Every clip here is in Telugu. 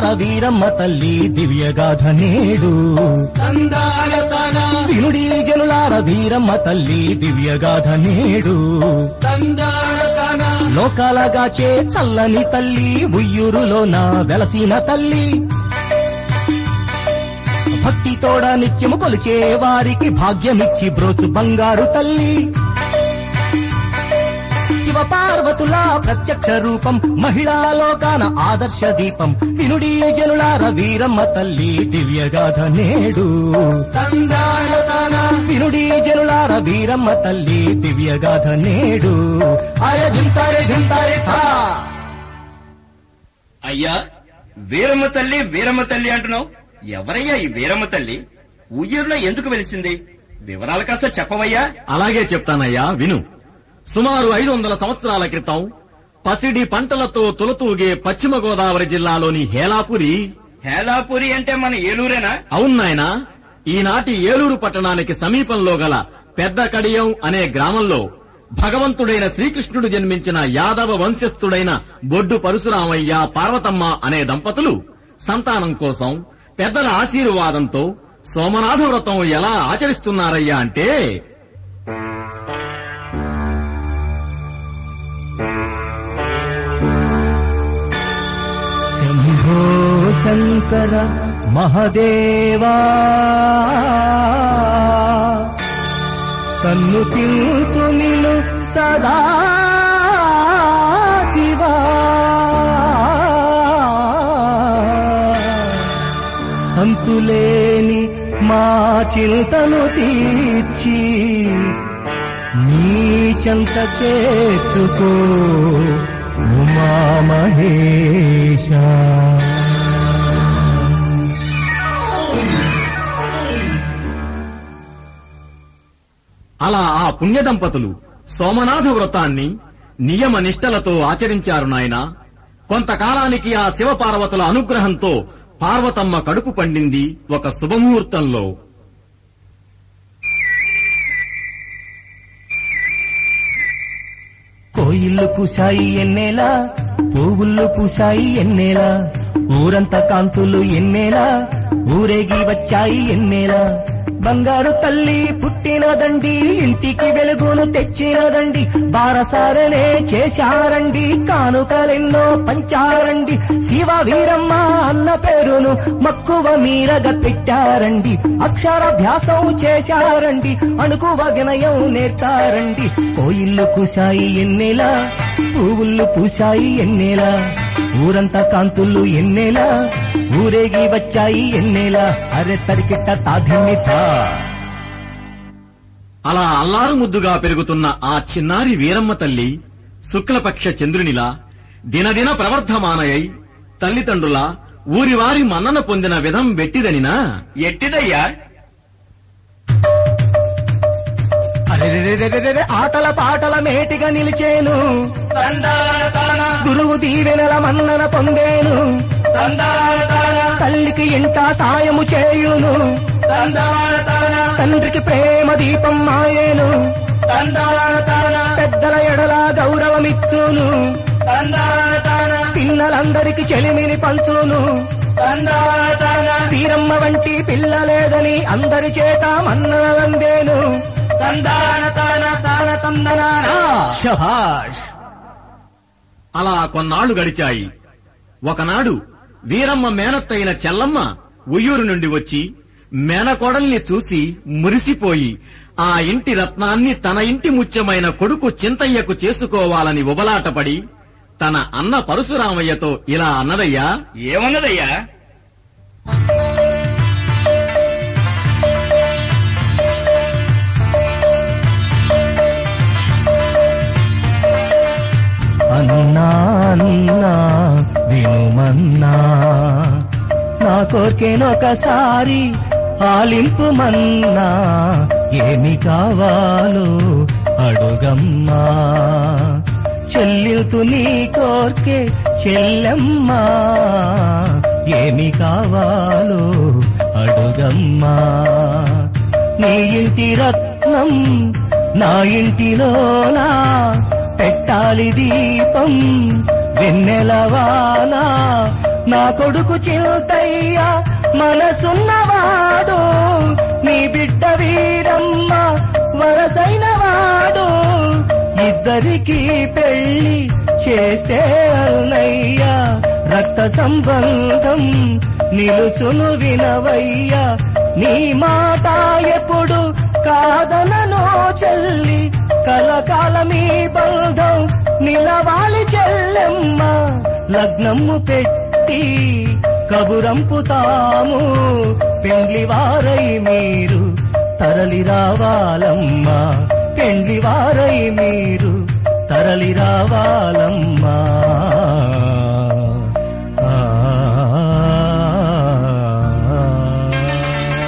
జనులార వీరమ్మ తల్లి దివ్యగాథ నేడు తందాన తాన వినుడి జనులార వీరమ్మ తల్లి దివ్యగాథ నేడు తందాన తాన లోకాలగాచే చల్లని తల్లి ఉయ్యూరులోన వెలసిన తల్లి భక్తి తోడ నిత్యము కొలిచే వారికి భాగ్యమిచ్చి బ్రోచు బంగారు తల్లి శివ పార్వతుల ప్రత్యక్ష రూపం మహిళా లోకాన ఆదర్శ దీపం వినుడి జనులార వీరమ్మ తల్లి దివ్యగాథ నేడు తందాన తాన వినుడి జనులార వీరమ్మ తల్లి దివ్యగాథ నేడు అరే జింతారే జింతారే సా అయ్యా వీరమ్మ తల్లి వీరమ్మ తల్లి అంటున్నావు ఎవరయ్యా ఈ వీరమ్మ తల్లి ఉయ్యూరులో ఎందుకు వెలిసింది వివరాలు కాస్త చెప్పవయ్యా అలాగే చెప్తానయ్యా విను సుమారు ఐదు వందల సంవత్సరాల క్రితం పసిడి పంటలతో తులతూగే పశ్చిమ గోదావరి జిల్లాలోని హేలాపురి హేలాపురి అంటే మన ఏలూరేనా అవును నాయనా ఈనాటి ఏలూరు పట్టణానికి సమీపంలో గల పెద్ద కడియం అనే గ్రామంలో భగవంతుడైన శ్రీకృష్ణుడు జన్మించిన యాదవ వంశస్థుడైన బొడ్డు పరశురామయ్య పార్వతమ్మ అనే దంపతులు సంతానం కోసం పెద్దల ఆశీర్వాదంతో సోమనాథ వ్రతం ఎలా ఆచరిస్తున్నారయ్యా అంటే శంభో శంకర మహదేవా సన్నుతింతు నిను సదా శివా సంతులేని మా చింతను తీర్చి నీ చెంత చేర్చుకో ఉమా మహేశ అలా ఆ పుణ్య దంపతులు సోమనాథ వ్రతాన్ని నియమ నిష్టలతో ఆచరించారు నాయనా కొంతకాలానికి ఆ శివపార్వతుల అనుగ్రహంతో పార్వతమ్మ కడుపు పండింది ఒక శుభముహూర్తంలో కోయిల్లు పూసాయి ఎన్నేలా పువ్వుళ్ళు పూసాయి ఎన్నేలా ఊరంతా కాంతులు ఎన్నేలా ఊరేగి వచ్చాయి ఎన్నేలా బంగారు తల్లి పుట్టినదండి ఇంటికి వెలుగును తెచ్చినదండి బారసారనే చేశారండి కానుకలెన్నో పంచారండి శివ వీరమ్మ అన్న పేరును మక్కువ మీరగా పెట్టారండి అక్షరాభ్యాసం చేశారండి అణుకువ వినయం నేర్తారండి కోయిల్లు పూసాయి ఎన్నేలా పువ్వుళ్ళు పూసాయి ఎన్నేలా ఊరంతా కాంతులు ఎన్నేలా ఊరేగి వచ్చాయి ఎన్నేలా అరె తరికిట్ట తాధిమిసా అలా అల్లారు ముద్దుగా పెరుగుతున్న ఆ చిన్నారి వీరమ్మ తల్లి శుక్లపక్ష చంద్రునిలా దినదిన ప్రవర్ధమానయై తల్లిదండ్రుల ఊరివారి మన్నన పొందిన విధం వెట్టిదనినా ఎట్టిదయ్యా అరెరెరెరెరెరె ఆటల పాటల మేటిగా నిలిచేను తందాన తాన గురువు దీవెనల మన్నన పొందేను తందాన తాన తల్లికి ఇంట సాయము చేయును తందాన తాన తండ్రికి ప్రేమ దీపం మాయేను తందాన తాన పెద్దల ఎడల గౌరవమిచ్చును తందాన తాన పిల్లలందరికి చెలిమిని పంచును తందాన తాన తీరమ్మ వంటి పిల్ల లేదని అందరి చేత మన్నలందేను తందాన తాన తాన తందనాన శభాష్ అలా కొన్నాళ్లు గడిచాయి ఒకనాడు వీరమ్మ మేనత్తైన చెల్లమ్మ ఉయ్యూరు నుండి వచ్చి మేనకోడల్ని చూసి మురిసిపోయి ఆ ఇంటి రత్నాన్ని తన ఇంటి ముత్యమైన కొడుకు చింతయ్యకు చేసుకోవాలని ఉబలాటపడి తన అన్న పరశురామయ్యతో ఇలా అన్నదయ్యా ఏమన్నదయ్యా అన్నా అన్నా వినుమన్నా నా కోరికేనొకసారి ఆలింపు మన్నా ఏమి కావాలో అడుగమ్మా చెల్లితు నీ కోర్కే చెల్లెమ్మా ఏమి కావాలో అడుగమ్మా నీ ఇంటి రత్నం నా ఇంటిలోనా పెట్టాలి దీపం వెన్నెలవానా నా కొడుకు చింతయ్య మనసున్నవాడు నీ బిడ్డ వీరమ్మ వరసైన వాడు ఇద్దరికి పెళ్లి చేస్తే అన్నయ్య రక్త సంబంధం నిలుచును వినవయ్యా నీ మాట ఎప్పుడు కాదననో చెల్లి కలకాలమీ బంధం నిలవాలి చెల్లెమ్మ లగ్నము పెట్టి కబురంపుతాము పెండ్లి వారై మీరు తరలి రావాలమ్మా పెండ్లి వారై మీరు తరలి రావాలమ్మా ఆ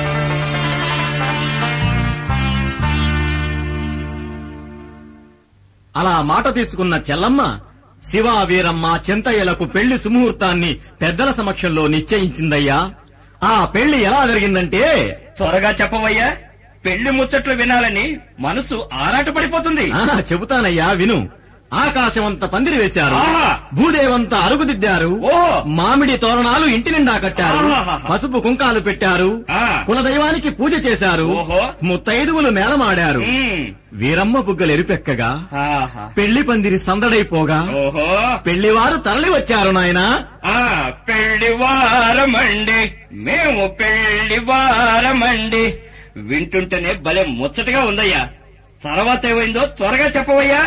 అలా మాట తీసుకున్న చెల్లమ్మ శివ వీరమ్మ చింతయ్యలకు పెళ్లి సుముహూర్తాన్ని పెద్దల సమక్షంలో నిశ్చయించిందయ్యా ఆ పెళ్లి ఎలా జరిగిందంటే త్వరగా చెప్పవయ్యా పెళ్లి ముచ్చట్లు వినాలని మనసు ఆరాట పడిపోతుంది ఆ చెబుతానయ్యా విను ఆకాశమంత పందిరి వేశారు ఆహా! భూదేవంత అరుగుదిద్దారు ఓహో! మామిడి తోరణాలు ఇంటి నిండా కట్టారు ఆహాహా! పసుపు కుంకాలు పెట్టారు ఆ. కులదైవానికి పూజ చేశారు ఓహో! ముత్తైదువులు మేళమాడారు మ్మ్. వీరమ్మ బుగ్గలు ఎరుపెక్కగా ఆహా. పెళ్లి పందిరి సందడైపోగా ఓహో పెళ్లివారు తరలి వచ్చారు నాయనా ఆ పెళ్లి వారమండి మేము పెళ్లి వారమండి వింటుంటేనే భలే ముచ్చటగా ఉందయ్యా తర్వాత ఏమైందో త్వరగా చెప్పవయ్యా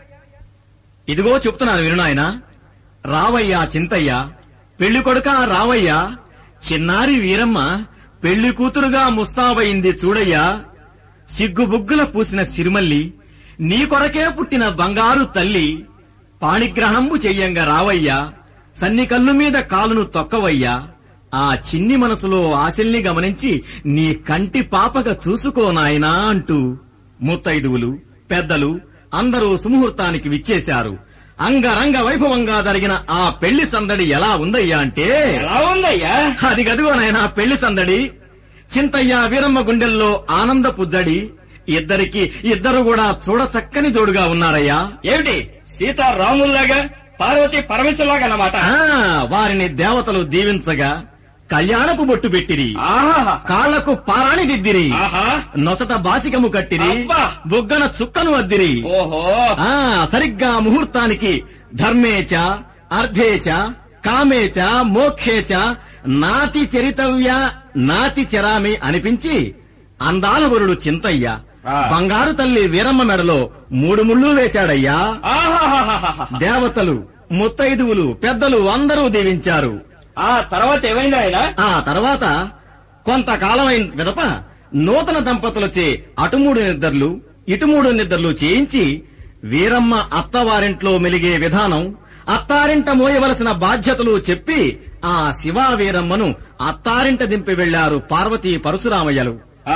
ఇదిగో చెప్తున్నాను విను నాయనా రావయ్యా చింతయ్య పెళ్లి కొడుక రావయ్యా చిన్నారి వీరమ్మ పెళ్లి కూతురుగా ముస్తాబయింది చూడయ్యా సిగ్గుబుగ్గుల పూసిన సిరిమల్లి నీ కొరకే పుట్టిన బంగారు తల్లి పాణిగ్రహణంబు చెయ్యంగా రావయ్యా సన్ని కళ్ళు మీద కాలును తొక్కవయ్యా ఆ చిన్ని మనసులో ఆశల్ని గమనించి నీ కంటి పాపగా చూసుకో నాయనా అంటూ ముత్తైదువులు పెద్దలు అందరూ సుముహూర్తానికి విచ్చేశారు అంగరంగ వైభవంగా జరిగిన ఆ పెళ్లి సందడి ఎలా ఉందయ్యా అంటే ఎలా ఉందయ్యా అది గదిగోనైనా పెళ్లి సందడి చింతయ్య వీరమ్మ గుండెల్లో ఆనంద పుజ్జడి ఇద్దరికి ఇద్దరు కూడా చూడ చక్కని జోడుగా ఉన్నారయ్యా ఏమిటి సీతారాముల్లాగా పార్వతి పరమేశ్వరులాగా అన్నమాట ఆ వారిని దేవతలు దీవించగా కళ్యాణపు బొట్టు పెట్టిరి ఆహా కాళ్లకు పారాణి దిద్దిరి ఆహా నొసట బాసికము కట్టిరి అబ్బా! బొగ్గన చుక్కను అద్దిరి ఓహో ఆ సరిగ్గా ముహూర్తానికి ధర్మేచ అర్ధేచ కామేచ మోక్షేచ నాతి చరితవ్య నాతి చరామి అనిపించి అందాల వరుడు చింతయ్య ఆ. బంగారు తల్లి వీరమ్మ మెడలో మూడు ముళ్ళు వేశాడయ్యా ఆహాహాహాహా. దేవతలు ముత్తైదువులు పెద్దలు అందరూ దీవించారు ఆ తర్వాత ఏమైంది ఆయన ఆ తర్వాత కొంతకాలమైన పిదప నూతన దంపతులచే అటుమూడు నిద్రలు ఇటుమూడు నిద్రలు చేయించి వీరమ్మ అత్తవారింట్లో మెలిగే విధానం అత్తారింట మోయవలసిన బాధ్యతలు చెప్పి ఆ శివా వీరమ్మను అత్తారింట దింపి వెళ్లారు పార్వతీ పరశురామయ్యలు ఆ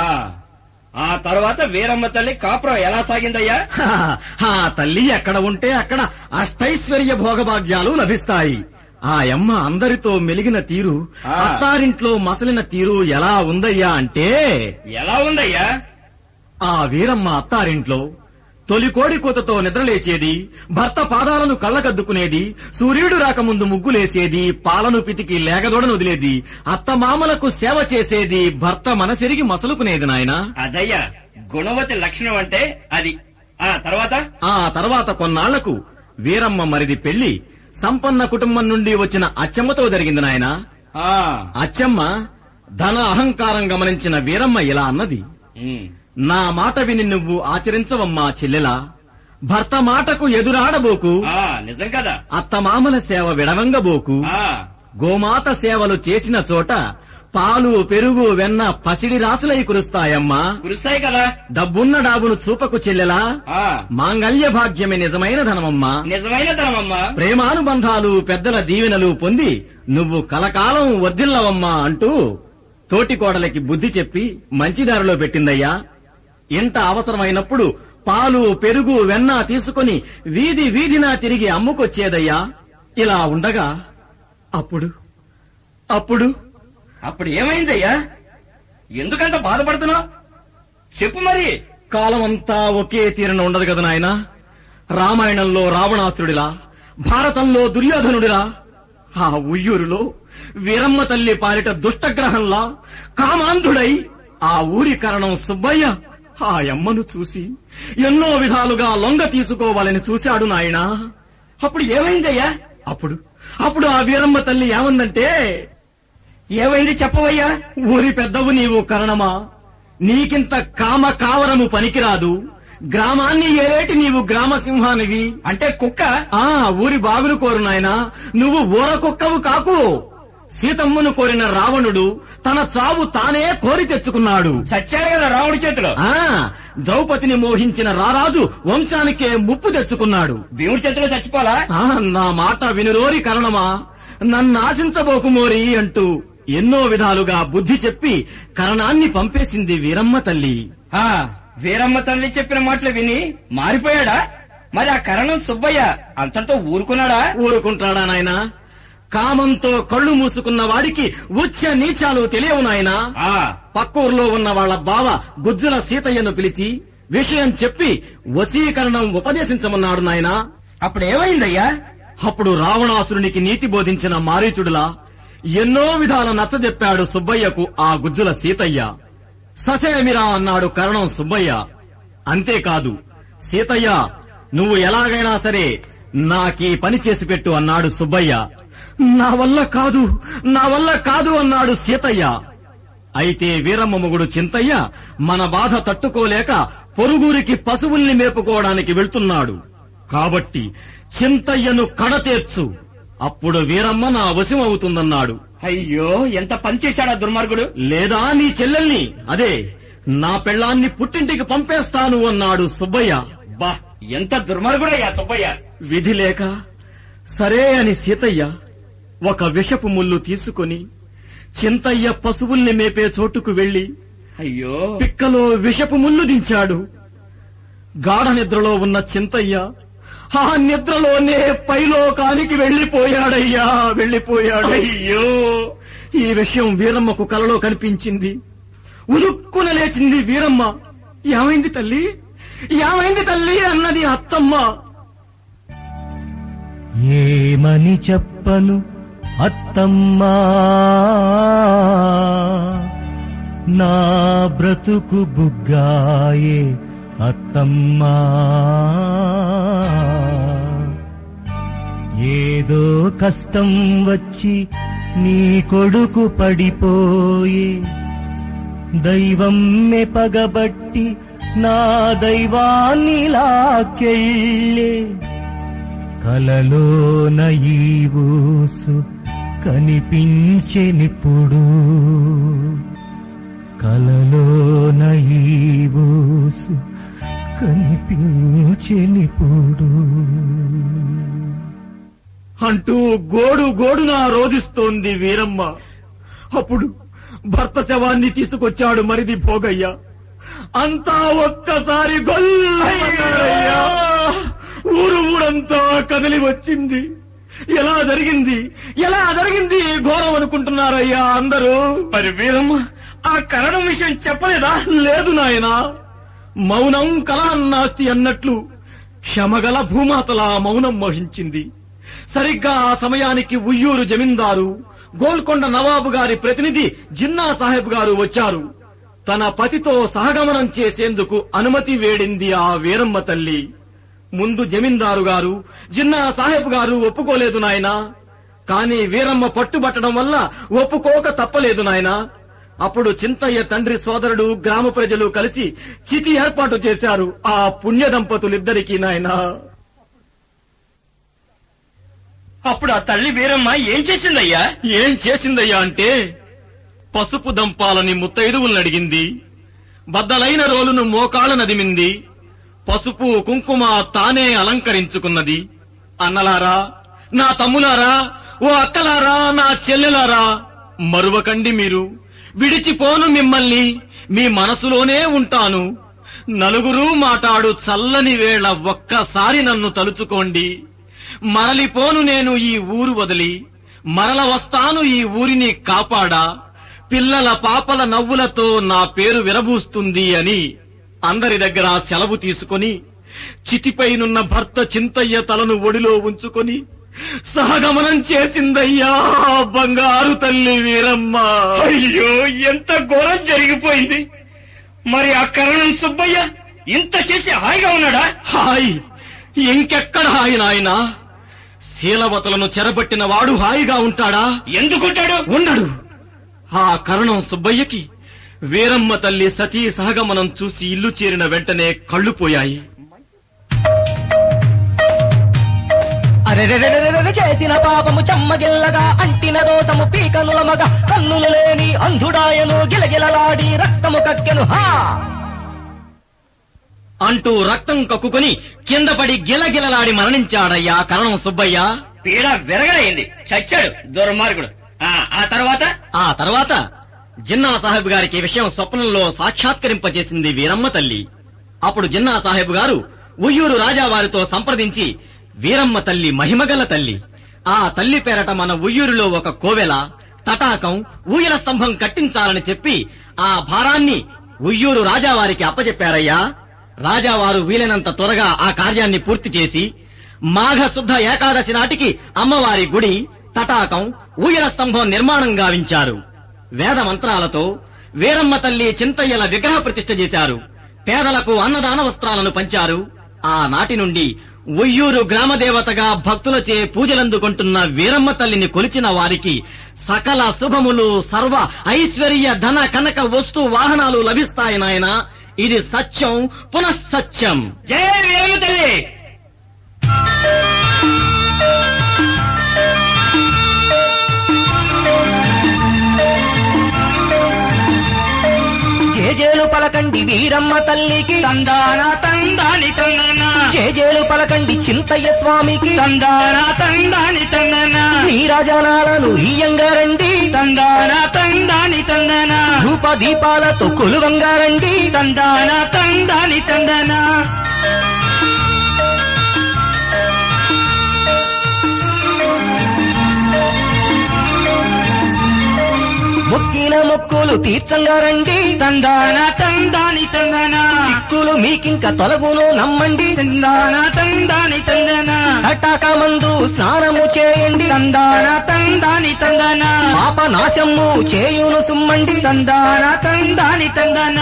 ఆ తర్వాత వీరమ్మ తల్లి కాపురం ఎలా సాగిందయ్యా హా, ఆ తల్లి ఎక్కడ ఉంటే అక్కడ అష్టైశ్వర్య భోగభాగ్యాలు లభిస్తాయి ఆ యమ్మ అందరితో మెలిగిన తీరు ఆ. అత్తారింట్లో మసలిన తీరు ఎలా ఉందయ్యా అంటే ఎలా ఉందయ్యా ఆ వీరమ్మ అత్తారింట్లో తొలి కోడి కూతతో నిద్రలేచేది భర్త పాదాలను కళ్ళకద్దుకునేది సూర్యుడు రాకముందు ముగ్గులేసేది పాలను పితికి లేగదోడను వదిలేది అత్తమామలకు సేవ చేసేది భర్త మనసెరిగి మసలుకునేది నాయనా అదయ్యా గుణవతి లక్షణం అంటే అది ఆ తర్వాత ఆ తర్వాత కొన్నాళ్లకు వీరమ్మ మరిది పెళ్లి సంపన్న కుటుంబం నుండి వచ్చిన అచ్చమ్మతో జరిగింది నాయన ఆ అచ్చమ్మ ధన అహంకారం గమనించిన వీరమ్మ ఇలా అన్నది ఉమ్. నా మాట విని నువ్వు ఆచరించవమ్మా చెల్లెలా భర్త మాటకు ఎదురాడబోకు ఆ నిజం కదా అత్తమామల సేవ విడవంగబోకు ఆ గోమాత సేవలు చేసిన చోట పాలు పెరుగు వెన్న పసిడి రాసులై కురుస్తాయమ్మా కురుస్తాయి కదా డబ్బున్న డాబును చూపకు చెల్లెలా ఆ మాంగళ్య భాగ్యమే నిజమైన ధనమమ్మా నిజమైన ధనమమ్మా ప్రేమానుబంధాలు పెద్దల దీవెనలు పొంది నువ్వు కలకాలం వర్ధిల్లవమ్మా అంటూ తోటి కోడలకి బుద్ధి చెప్పి మంచి దారిలో పెట్టిందయ్యా ఇంట అవసరమైనప్పుడు పాలు పెరుగు వెన్న తీసుకొని వీధి వీధినా తిరిగి అమ్ముకొచ్చేదయ్యా ఇలా ఉండగా అప్పుడు అప్పుడు అప్పుడు ఏమైందయ్యా ఎందుకంత బాధపడుతున్నావు చెప్పు మరి కాలమంతా ఒకే తీరున ఉండదు కదా నాయనా రామాయణంలో రావణాసురుడిలా భారతంలో దుర్యోధనుడిలా ఆ ఉయ్యూరులో వీరమ్మ తల్లి పాలిట దుష్టగ్రహంలా కామాంధుడై ఆ ఊరి కరణం సుబ్బయ్య ఆ అమ్మను చూసి ఎన్నో విధాలుగా లొంగ తీసుకోవాలని చూశాడు నాయనా అప్పుడు ఏమైందయ్యా అప్పుడు అప్పుడు ఆ వీరమ్మ తల్లి ఏమందంటే ఏమైంది చెప్పవయ్యా ఊరి పెద్దవు నీవు కరణమా నీకింత కామ కావరము పనికిరాదు గ్రామాన్ని ఏలేటి నీవు గ్రామ సింహానివి అంటే కుక్క ఆ ఊరి బాగులు కోరు నాయనా నువ్వు ఊర కుక్కవు కాకు సీతమ్మను కోరిన రావణుడు తన చావు తానే కోరి తెచ్చుకున్నాడు చచ్చాడు కదా రాముడి చేతిలో ఆ ద్రౌపదిని మోహించిన రారాజు వంశానికే ముప్పు తెచ్చుకున్నాడు భీముడి చేతిలో చచ్చిపోలా ఆ నా మాట వినురోరి కరణమా నన్ను ఆశించబోకు మోరి అంటూ ఎన్నో విధాలుగా బుద్ధి చెప్పి కరణాన్ని పంపేసింది వీరమ్మ తల్లి ఆ వీరమ్మ తల్లి చెప్పిన మాటలు విని మారిపోయాడా మరి ఆ కరణం సుబ్బయ్య అంతటితో ఊరుకున్నాడా ఊరుకుంటాడా నాయనా కామంతో కళ్ళు మూసుకున్న వాడికి ఉచ్చ నీచాలు తెలియవు నాయనా ఆ పక్కూర్లో ఉన్న వాళ్ళ బావ గుజ్జుల సీతయ్యను పిలిచి విషయం చెప్పి వశీకరణం ఉపదేశించమన్నాడు నాయనా అప్పుడు ఏమైందయ్యా అప్పుడు రావణాసురునికి నీతి బోధించిన మారీచుడులా ఎన్నో విధాల నచ్చజెప్పాడు సుబ్బయ్యకు ఆ గుజ్జుల సీతయ్య ససేమిరా అన్నాడు కరణం సుబ్బయ్య అంతేకాదు సీతయ్య నువ్వు ఎలాగైనా సరే నాకీ పని చేసి పెట్టు అన్నాడు సుబ్బయ్య నా వల్ల కాదు నా వల్ల కాదు అన్నాడు సీతయ్య అయితే వీరమ్మ మొగుడు చింతయ్య మన బాధ తట్టుకోలేక పొరుగురికి పశువుల్ని మేపుకోవడానికి వెళ్తున్నాడు కాబట్టి చింతయ్యను కడతేర్చు అప్పుడు వీరమ్మ నా వశం అవుతుందన్నాడు అయ్యో ఎంత పని చేశాడా దుర్మార్గుడు లేదా నీ చెల్లెల్ని అదే నా పెళ్ళాన్ని పుట్టింటికి పంపేస్తాను అన్నాడు సుబ్బయ్య బా ఎంత దుర్మార్గుడయ్యా సుబ్బయ్య విధి లేక సరే అని సీతయ్య ఒక విషపు ముళ్ళు తీసుకొని చింతయ్య పశువుల్ని మేపే చోటుకు వెళ్లి అయ్యో పిక్కలో విషపు ముళ్ళు దించాడు గాఢ నిద్రలో ఉన్న చింతయ్య ఆ నిద్రలోనే పైలోకానికి వెళ్లిపోయాడయ్యా వెళ్లిపోయాడు అయ్యో ఈ విషయం వీరమ్మకు కలలో కనిపించింది ఉరుక్కున లేచింది వీరమ్మ ఏమైంది తల్లి ఏమైంది తల్లి అన్నది అత్తమ్మ ఏమని చెప్పను అత్తమ్మా నా బ్రతుకు బుగ్గాయే అత్తమ్మా ఏదో కష్టం వచ్చి నీ కొడుకు పడిపోయే దైవం పగబట్టి నా దైవాన్ని లాకెళ్ళే కలలోన ఈ ఊసు కనిపించెనిప్పుడు కలలోన ఈ ఊసు కనిపించెనిప్పుడు అంటూ గోడు గోడున రోధిస్తోంది వీరమ్మ అప్పుడు భర్త శవాన్ని తీసుకొచ్చాడు మరిది భోగయ్య అంతా ఒక్కసారి గొల్లయ్యా ఊరు ఊరంతా కదిలి వచ్చింది ఎలా జరిగింది ఎలా జరిగింది ఘోరం అనుకుంటున్నారయ్యా అందరూ మరి వీరమ్మ ఆ కరణం విషయం చెప్పలేదా లేదు నాయనా మౌనం కళాన్నాస్తి అన్నట్లు క్షమగల భూమాతలా మౌనం వహించింది సరిగ్గా ఆ సమయానికి ఉయ్యూరు జమీందారు గోల్కొండ నవాబు గారి ప్రతినిధి జిన్నా సాహెబ్ గారు వచ్చారు తన పతితో సహగమనం చేసేందుకు అనుమతి వేడింది ఆ వీరమ్మ తల్లి ముందు జమీందారు గారు జిన్నా సాహెబ్ గారు ఒప్పుకోలేదు నాయనా కాని వీరమ్మ పట్టుబట్టడం వల్ల ఒప్పుకోక తప్పలేదు నాయనా అప్పుడు చింతయ్య తండ్రి సోదరుడు గ్రామ ప్రజలు కలిసి చితి ఏర్పాటు చేశారు ఆ పుణ్య దంపతులిద్దరికీ నాయనా అప్పుడు ఆ తల్లి వీరమ్మ ఏం చేసిందయ్యా ఏం చేసిందయ్యా అంటే పసుపు దంపాలని ముత్తైదువులను అడిగింది బద్దలైన రోలును మోకాళ్ళ నదిమింది పసుపు కుంకుమ తానే అలంకరించుకున్నది అన్నలారా నా తమ్ములారా ఓ అక్కలారా నా చెల్లెలారా మరువకండి మీరు విడిచిపోను మిమ్మల్ని మీ మనసులోనే ఉంటాను నలుగురు మాటాడు చల్లని వేళ ఒక్కసారి నన్ను తలుచుకోండి మరలిపోను నేను ఈ ఊరు వదిలి మరల వస్తాను ఈ ఊరిని కాపాడా పిల్లల పాపల నవ్వులతో నా పేరు విరబూస్తుంది అని అందరి దగ్గర సెలవు తీసుకొని చితిపైనున్న భర్త చింతయ్య తలను ఒడిలో ఉంచుకొని సహగమనం చేసిందయ్యా బంగారు తల్లి వీరమ్మ అయ్యో ఎంత ఘోరం జరిగిపోయింది మరి ఆ కరణం సుబ్బయ్య ఇంత చేసి హాయిగా ఉన్నాడా హాయ్ ఇంకెక్కడ హాయి నాయనా శీలవతలను చెరబట్టిన వాడు హాయిగా ఉంటాడా ఎందుకుంటాడు ఉండడు ఆ కరణం సుబ్బయ్యకి వీరమ్మ తల్లి సతీ సహగమనం చూసి ఇల్లు చేరిన వెంటనే కళ్ళు పోయాయి అరెరెరెరెరెరె చేసిన పాపము చెమ్మగిల్లగా అంటిన దోసము పీకనుల మగ కన్నులు లేని అంధుడాయను గిలగిలలాడి రక్తము కక్కెను హా అంటూ రక్తం కక్కుకొని కింద పడి గిలగిలలాడి మరణించాడయ్యా కరణం సుబ్బయ్య పీడ విరగడైంది చచ్చాడు దుర్మార్గుడు ఆ ఆ తర్వాత ఆ తర్వాత జిన్నా సాహెబ్ గారికి ఈ విషయం స్వప్నంలో సాక్షాత్కరింపజేసింది వీరమ్మ తల్లి అప్పుడు జిన్నా సాహెబ్ గారు ఉయ్యూరు రాజావారితో సంప్రదించి వీరమ్మ తల్లి మహిమగల తల్లి ఆ తల్లి పేరట మన ఉయ్యూరులో ఒక కోవెల తటాకం ఊయల స్తంభం కట్టించాలని చెప్పి ఆ భారాన్ని ఉయ్యూరు రాజావారికి అప్పచెప్పారయ్యా రాజావారు వీలైనంత త్వరగా ఆ కార్యాన్ని పూర్తి చేసి మాఘ శుద్ధ ఏకాదశి నాటికి అమ్మవారి గుడి తటాకం ఊయల స్తంభం నిర్మాణం గావించారు వేద మంత్రాలతో వీరమ్మ తల్లి చింతయ్యల విగ్రహ ప్రతిష్ఠ చేశారు పేదలకు అన్నదాన వస్త్రాలను పంచారు ఆ నాటి నుండి ఉయ్యూరు గ్రామదేవతగా భక్తులచే పూజలందుకుంటున్న వీరమ్మ తల్లిని కొలిచిన వారికి సకల శుభములు సర్వ ఐశ్వర్య ధన కనక వస్తు వాహనాలు లభిస్తాయి నాయన ఇది సత్యం పునఃసత్యం జయ వీరమ్మ తల్లి జేజేలు పలకండి వీరమ్మ తల్లికి తందాన తందాని తందన జేజేలు పలకండి చింతయ్య స్వామికి తందాన తందాని తందన నీరాజనాలను ఈయంగారండి తందాన తందాని తందన ధూప దీపాలతో కొలువంగారండి తందాన తందాని తందన మొక్కిన మొక్కులు తీర్చంగారండి తందాన తందాని తందన చిక్కులు మీకింక తొలగును నమ్మండి తందాన తందాని తందన తటాక మందు స్నానము చేయండి తందాన తందాని తందన పాప నాశము చేయును సుమ్మండి తందాన తందాని తందన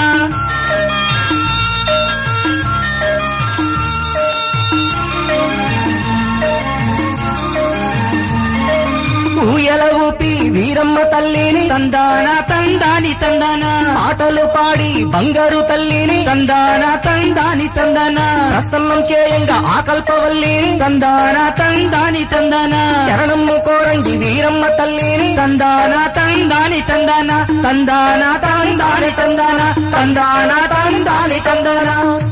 ఊయల ఊపి వీరమ్మ తల్లిని తందాన తందాని తందన పాటలు పాడి బంగారు తల్లిని తందాన తందాని తందన ప్రసన్నం చేయంగా ఆకల్పవల్లిని తందాన తందాని తందన శరణమ్ము కోరండి వీరమ్మ తల్లిని తందాన తందాని తందన తందాన తందాని తందన తందాన తందాని తందన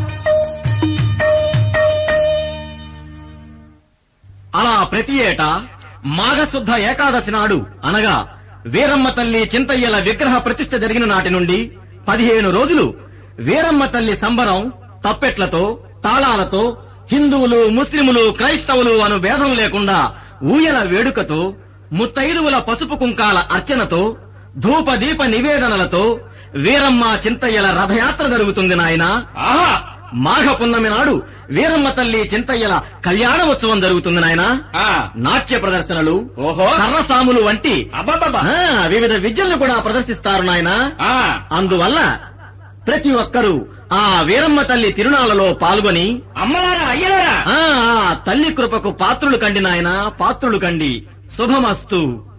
అలా ప్రతి ఏటా మాఘశుద్ధ ఏకాదశి నాడు అనగా వీరమ్మ తల్లి చింతయ్యల విగ్రహ ప్రతిష్ఠ జరిగిన నాటి నుండి పదిహేను రోజులు వీరమ్మ తల్లి సంబరం తప్పెట్లతో తాళాలతో హిందువులు ముస్లిములు క్రైస్తవులు అను భేదం లేకుండా ఊయల వేడుకతో ముత్తైదువుల పసుపు కుంకాల అర్చనతో ధూప దీప నివేదనలతో వీరమ్మ చింతయ్యల రథయాత్ర జరుగుతుంది నాయనా ఆహా మాఘ పున్నమి నాడు వీరమ్మ తల్లి చింతయ్యల కళ్యాణ ఉత్సవం జరుగుతుంది నాయనా ఆ, నాట్య ప్రదర్శనలు ఓహో కర్రసాములు వంటి అబ్బబ్బబ్బా ఆ, వివిధ విద్యలను కూడా ప్రదర్శిస్తారు నాయనా ఆ, అందువల్ల ప్రతి ఒక్కరూ ఆ వీరమ్మ తల్లి తిరునాళ్లలో పాల్గొని అమ్మలారా అయ్యలారా ఆ ఆ తల్లి కృపకు పాత్రులు కండి నాయనా పాత్రులు కండి శుభమస్తు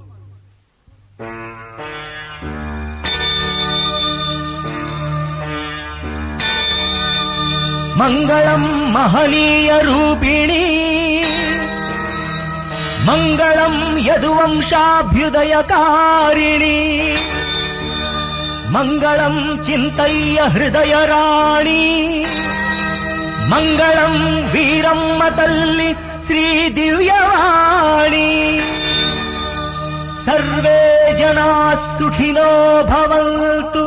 మంగళం మహనీయ రూపిణి మంగళం యదువంశాభ్యుదయకారిణి మంగళం చింతయ్య హృదయ రాణి మంగళం వీరమ్మ తల్లి శ్రీ దివ్యవాణి సర్వే జనా సుఖినో భవంతు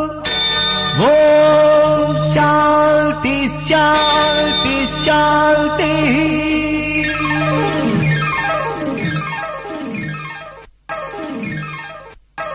ఓం శాంతి శాంతి శాంతి